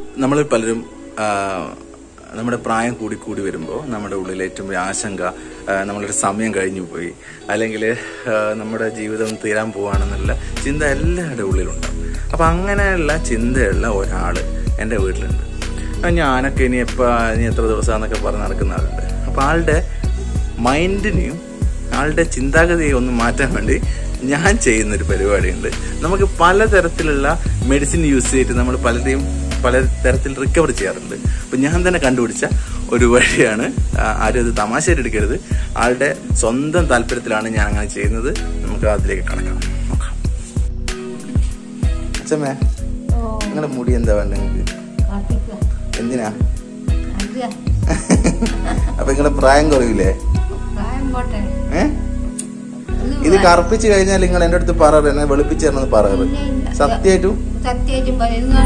നമ്മൾ പലരും ആ, നമ്മുടെ പ്രായം കൂടി കൂടി വരുമ്പോൾ നമ്മുടെ ഉള്ളിൽ ഏറ്റവും വലിയ ആശങ്ക ആ, നമ്മളുടെ സമയം കഴിഞ്ഞു പോയി അല്ലെങ്കിൽ നമ്മുടെ ജീവിതം തീരാൻ പോവാണെന്നുള്ള ചിന്ത എല്ലാവരുടെ ഉള്ളിലുണ്ടാവും അപ്പം അങ്ങനെയുള്ള ചിന്തയുള്ള ഒരാൾ എൻ്റെ വീട്ടിലുണ്ട് ആ, ഞാനൊക്കെ ഇനി എപ്പോൾ ഇനി എത്ര ദിവസമാണെന്നൊക്കെ പറഞ്ഞ് നടക്കുന്ന ആളുണ്ട് അപ്പം ആളുടെ മൈൻഡിനെയും ആളുടെ ചിന്താഗതിയെ ഒന്ന് മാറ്റാൻ വേണ്ടി ഞാൻ ചെയ്യുന്നൊരു പരിപാടിയുണ്ട് നമുക്ക് പലതരത്തിലുള്ള മെഡിസിൻ യൂസ് ചെയ്തിട്ട് നമ്മൾ പലരെയും പല തരത്തിൽ റിക്കവർ ചെയ്യാറുണ്ട് അപ്പം ഞാൻ തന്നെ കണ്ടുപിടിച്ച ഒരു വഴിയാണ് ആ, ആരും ഇത് തമാശയായിട്ട് എടുക്കരുത് ആളുടെ സ്വന്തം താല്പര്യത്തിലാണ് ഞാൻ അങ്ങനെ ചെയ്യുന്നത് നമുക്ക് അതിലേക്ക് കടക്കാം നോക്കാം അച്ഛമ്മേ ഓ നിങ്ങളുടെ മുടി എന്താ വേണ്ടത് നിങ്ങൾക്ക് കാട്ടിക്ക എന്തിനാ അത് അപ്പൊ നിങ്ങളുടെ പ്രായം കുറയില്ലേ പ്രായം പോട്ടെ ഏ ഇത് കറുപ്പിച്ച് കഴിഞ്ഞാൽ നിങ്ങൾ എന്റെ അടുത്ത് പറയാറ് എന്നെ വെളുപ്പിച്ച് തരണമെന്ന് പറയാറ് ഇല്ല, ഇല്ല. സത്യമായിട്ടും സത്യായിട്ടും പറയുന്നു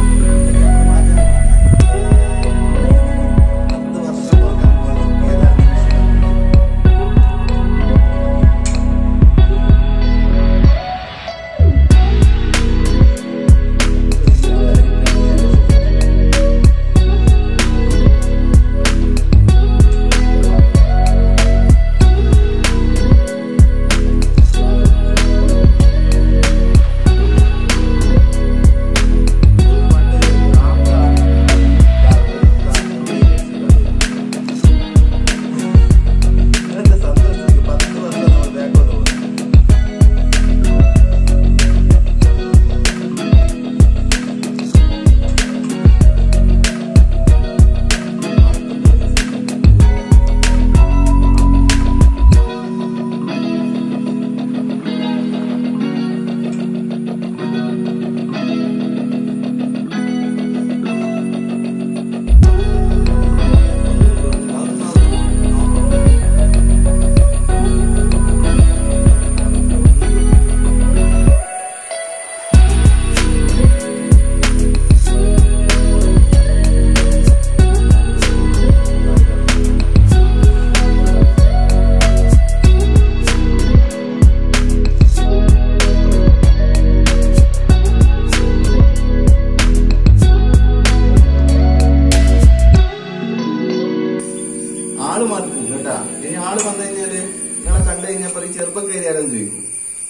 ആള് മാറിക്കും കേട്ടാ ഇനി ആള് വന്നു കഴിഞ്ഞാല് നിങ്ങളെ കണ്ടു കഴിഞ്ഞാൽ പറയും ചെറുപ്പക്കാരി ആരെന്ന് ചോദിക്കും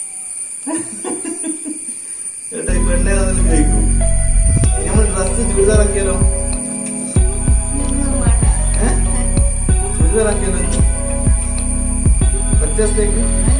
കേട്ടാ ഈ പെണ്ണെ അതെല്ലാം ചോദിക്കും നമ്മൾ ഡ്രസ് ചുരിദാറാക്കിയാലോ ഏഹ് ചുരിദാറാക്കിയാലോ ഒറ്റ ദിവസത്തേക്ക്